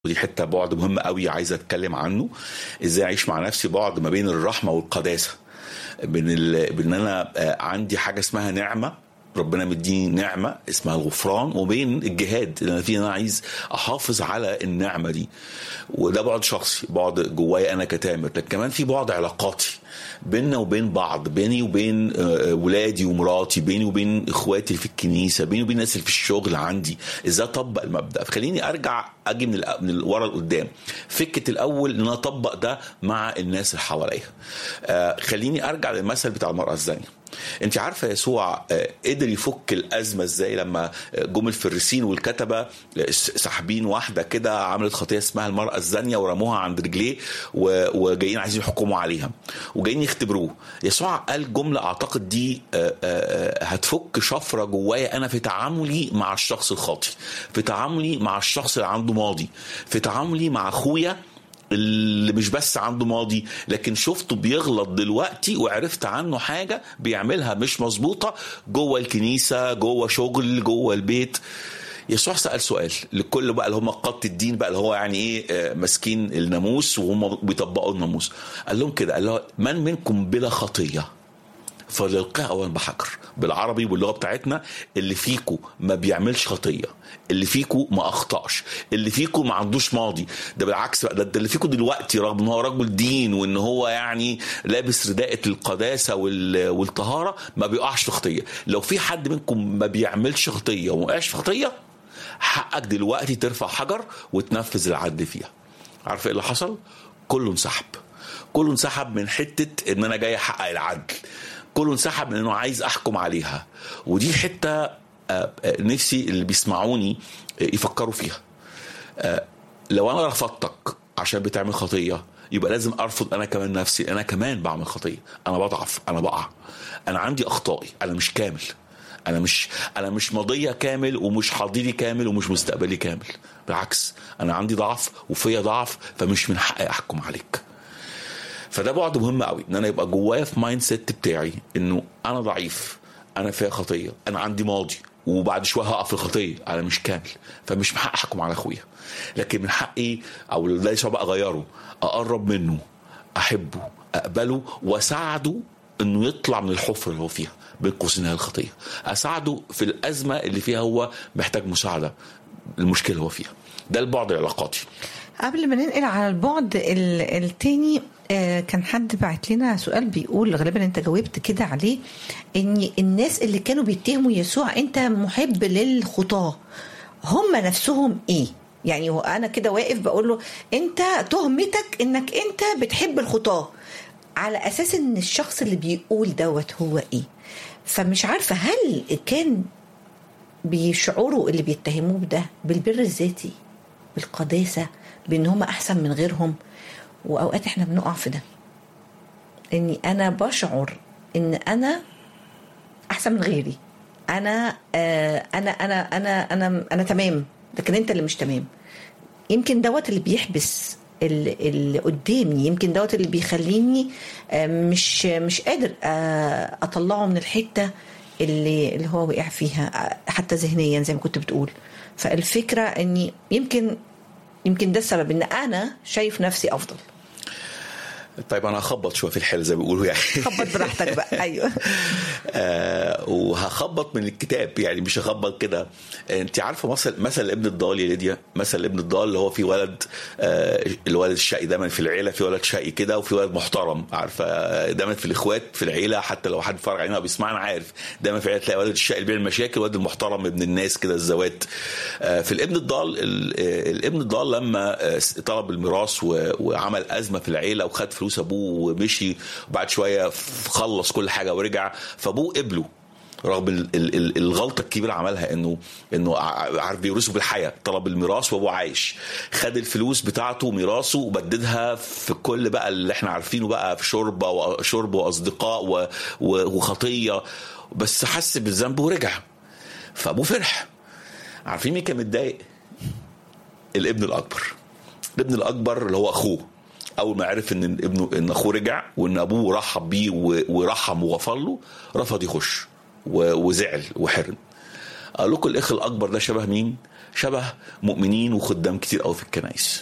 ودي حته بعد مهم قوي عايز اتكلم عنه ازاي اعيش مع نفسي بعد ما بين الرحمه والقداسه بين ال... بان انا آه، عندي حاجه اسمها نعمه ربنا مديني نعمه اسمها الغفران وبين الجهاد اللي انا فيه انا عايز احافظ على النعمه دي وده بعد شخصي بعد جوايا انا كتامر لكن كمان في بعد علاقاتي بيننا وبين بعض بيني وبين آه، ولادي ومراتي بيني وبين اخواتي اللي في الكنيسه بيني وبين الناس اللي في الشغل عندي ازاي اطبق المبدا فخليني ارجع اجي من الأ- من ورا لقدام فكره الاول ان انا اطبق ده مع الناس اللي حواليا آه، خليني ارجع للمثل بتاع المراه الزانيه انت عارفه يسوع آه، قدر يفك الازمه ازاي لما آه، جم الفريسين والكتبه آه، س- ساحبين واحده كده عملت خطيه اسمها المراه الزانيه ورموها عند رجليه و- وجايين عايزين يحكموا عليها وجايين يختبروه يسوع قال جمله اعتقد دي آه، آه، هتفك شفره جوايا انا في تعاملي مع الشخص الخاطي في تعاملي مع الشخص اللي عنده ماضي في تعاملي مع اخويا اللي مش بس عنده ماضي لكن شفته بيغلط دلوقتي وعرفت عنه حاجه بيعملها مش مظبوطه جوه الكنيسه جوه شغل جوه البيت يسوع سأل سؤال لكل بقى اللي هم قادة الدين بقى اللي هو يعني ايه آه، ماسكين الناموس وهم بيطبقوا الناموس قال لهم كده قال له من منكم بلا خطيه فليلقيها اولا بحجر بالعربي واللغه بتاعتنا اللي فيكو ما بيعملش خطيه اللي فيكو ما اخطاش اللي فيكو ما عندوش ماضي ده بالعكس بقى ده ده اللي فيكو دلوقتي رغم ان هو رجل دين وان هو يعني لابس رداءة القداسه وال- والطهاره ما بيقعش في خطيه لو في حد منكم ما بيعملش خطيه وما وقعش في خطيه حقك دلوقتي ترفع حجر وتنفذ العدل فيها عارف ايه اللي حصل كله انسحب كله انسحب من حته ان انا جاي احقق العدل كله انسحب من انه عايز احكم عليها ودي حته آه، آه، نفسي اللي بيسمعوني آه، يفكروا فيها آه، لو انا رفضتك عشان بتعمل خطيه يبقى لازم ارفض انا كمان نفسي انا كمان بعمل خطيه انا بضعف انا بقع انا عندي اخطائي انا مش كامل انا مش انا مش ماضيه كامل ومش حاضري كامل ومش مستقبلي كامل بالعكس انا عندي ضعف وفيا ضعف فمش من حقي احكم عليك فده بعد مهم قوي ان انا يبقى جوايا في مايند سيت بتاعي انه انا ضعيف انا فيا خطيه انا عندي ماضي وبعد شويه هقع في الخطيه انا مش كامل فمش من حقي احكم على اخويا لكن من حقي او ده يسوع بقى اغيره اقرب منه احبه اقبله واساعده انه يطلع من الحفره اللي هو فيها بين قوسين هي الخطيه اساعده في الازمه اللي فيها هو محتاج مساعده المشكله اللي هو فيها ده البعد العلاقاتي قبل ما ننقل على البعد ال- التاني آه، كان حد بعت لنا سؤال بيقول غالبا انت جاوبت كده عليه ان الناس اللي كانوا بيتهموا يسوع انت محب للخطاه هم نفسهم ايه يعني هو انا كده واقف بقول له انت تهمتك انك انت بتحب الخطاه على اساس ان الشخص اللي بيقول دوت هو ايه فمش عارفه هل كان بيشعروا اللي بيتهموه بده بالبر الذاتي بالقداسة بان هم احسن من غيرهم واوقات احنا بنقع في ده اني انا بشعر ان انا احسن من غيري انا آه انا انا انا انا انا تمام لكن انت اللي مش تمام يمكن دوت اللي بيحبس اللي, اللي قدامي يمكن دوت اللي بيخليني آه، مش مش قادر آه، اطلعه من الحته اللي اللي هو وقع فيها آه، حتى ذهنيا زي ما كنت بتقول فالفكره اني يمكن يمكن ده السبب ان انا شايف نفسي افضل طيب انا هخبط شويه في الحل زي ما بيقولوا يعني خبط براحتك بقى ايوه آه وهخبط من الكتاب يعني مش هخبط كده انت عارفه مثل مثل ابن الضال يا ليديا مثل ابن الضال اللي هو في ولد آه الولد الشقي دايما في العيله في ولد شقي كده وفي ولد محترم عارفه آه، دايما في الاخوات في العيله حتى لو حد اتفرج علينا أو بيسمعنا عارف دايما في العيله تلاقي ولد الشقي اللي بيعمل مشاكل ولد المحترم ابن الناس كده الزوات آه في الابن الضال ال- آه، الابن الضال لما آه، طلب الميراث و- وعمل ازمه في العيله وخد فلوس ابوه ومشي وبعد شويه خلص كل حاجه ورجع فابوه قبله رغم ال- ال- ال- الغلطه الكبيره عملها انه انه ع- عارف بيورثه بالحياه طلب الميراث وابوه عايش خد الفلوس بتاعته وميراثه وبددها في كل بقى اللي احنا عارفينه بقى في شرب وشرب واصدقاء و- و- وخطيه بس حس بالذنب ورجع فابوه فرح عارفين مين كان متضايق؟ الابن الاكبر الابن الاكبر اللي هو اخوه اول ما عرف ان ابنه ان اخوه رجع وان ابوه رحب بيه و- ورحم وغفر له رفض يخش و- وزعل وحرم اقول لكم الاخ الاكبر ده شبه مين شبه مؤمنين وخدام كتير قوي في الكنائس